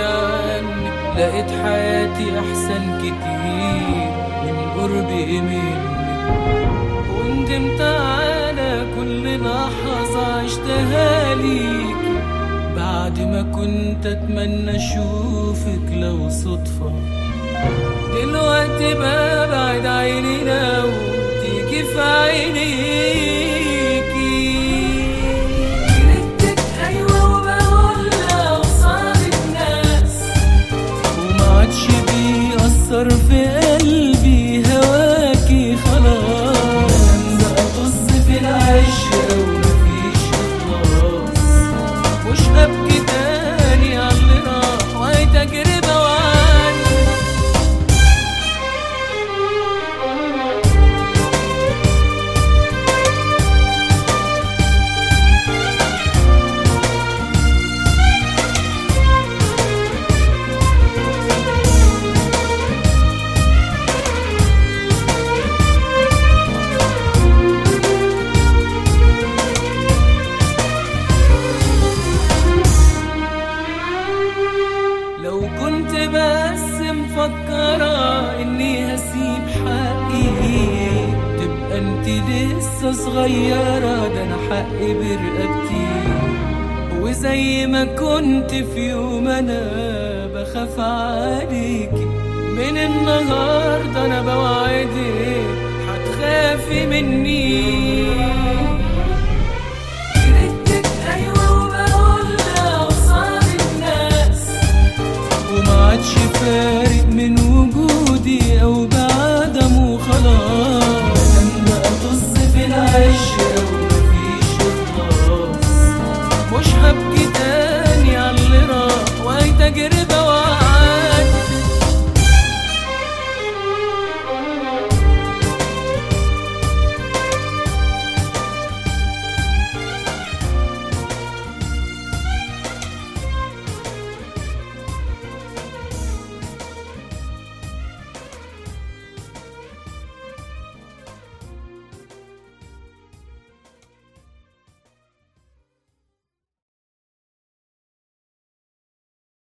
عنك لقيت حياتي احسن كتير من قربي منك وندمت على كل لحظة عشتها ليك بعد ما كنت اتمنى اشوفك لو صدفة دلوقتي ببعد عيني لو تيجي في عينيكي كرهتك ايوه وبقولها قصاد الناس وما عادش بيأثر في قلبي هواكي خلاص بقى طز في العشرة ومفيش إخلاص مش هبكي تاني على اللي راح وهي تجربة وعني لو كنت بس مفكرة اني هسيب حقي تبقى انت لسه صغيرة ده انا حقي برقبتي وزي ما كنت في يوم انا بخاف عليكي من النهاردة انا بوعدك هتخافي مني كرهتك ايوه وبقولها قصاد الناس وما عادش فارق من وجودي او بعدمه خلاص انا بقى طز في العشرة ومفيش اخلاص مش هبكي تاني على اللي راح وهي تجربة